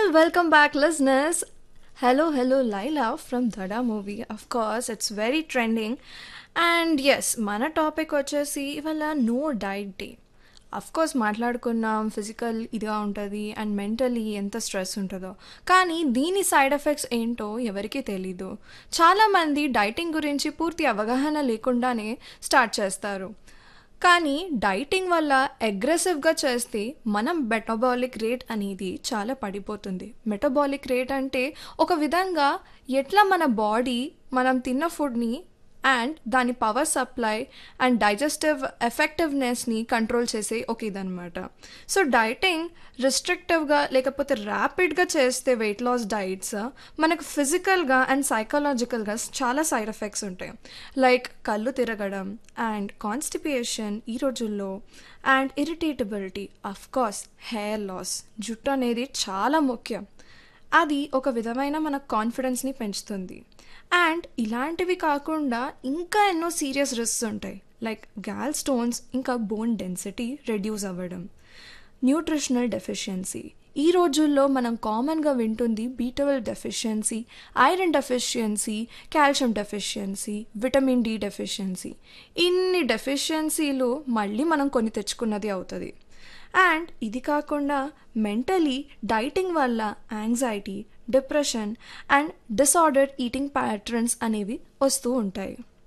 welcome back, listeners. Hello, hello, Laila from Dada movie. Of course, it's very trending. And yes మన topic వచ్చేసి ఇవాళ no diet day of course మాట్లాడుకున్నాం physical ఇదిగా ఉంటుంది and mentally ఎంత stress ఉంటుందో కానీ దీని సైడ్ ఎఫెక్ట్స్ ఏంటో ఎవరికీ తెలీదు చాలామంది డైటింగ్ గురించి పూర్తి అవగాహన లేకుండానే స్టార్ట్ చేస్తారు కానీ డైటింగ్ వల్ల అగ్రెసివ్గా చేస్తే మనం మెటబాలిక్ రేట్ అనేది చాలా పడిపోతుంది మెటబాలిక్ రేట్ అంటే ఒక విధంగా ఎట్లా మన బాడీ మనం తిన్న ఫుడ్ని అండ్ దాని పవర్ సప్లై అండ్ డైజెస్టివ్ ఎఫెక్టివ్నెస్ని కంట్రోల్ చేసే ఒక ఇదనమాట సో డైటింగ్ రిస్ట్రిక్టివ్గా లేకపోతే ర్యాపిడ్గా చేస్తే వెయిట్ లాస్ డైట్స్ మనకు ఫిజికల్గా అండ్ సైకలాజికల్గా చాలా సైడ్ ఎఫెక్ట్స్ ఉంటాయి లైక్ కళ్ళు తిరగడం అండ్ కాన్స్టిపేషన్ ఈ రోజుల్లో and irritability of course hair loss జుట్టు అనేది చాలా ముఖ్యం అది ఒక విధమైన మన కాన్ఫిడెన్స్ని పెంచుతుంది అండ్ ఇలాంటివి కాకుండా ఇంకా ఎన్నో సీరియస్ రిస్క్స్ ఉంటాయి లైక్ గ్యాల్ స్టోన్స్ ఇంకా బోన్ డెన్సిటీ రెడ్యూస్ అవ్వడం న్యూట్రిషనల్ డెఫిషియన్సీ ఈ రోజుల్లో మనం కామన్గా వింటుంది B twelve deficiency iron deficiency calcium deficiency vitamin D deficiency ఇన్ని డెఫిషియన్సీలు మళ్ళీ మనం కొని తెచ్చుకున్నది అవుతుంది అండ్ ఇది కాకుండా మెంటలీ డైటింగ్ వల్ల anxiety depression and disordered eating patterns అనేవి వస్తూ ఉంటాయి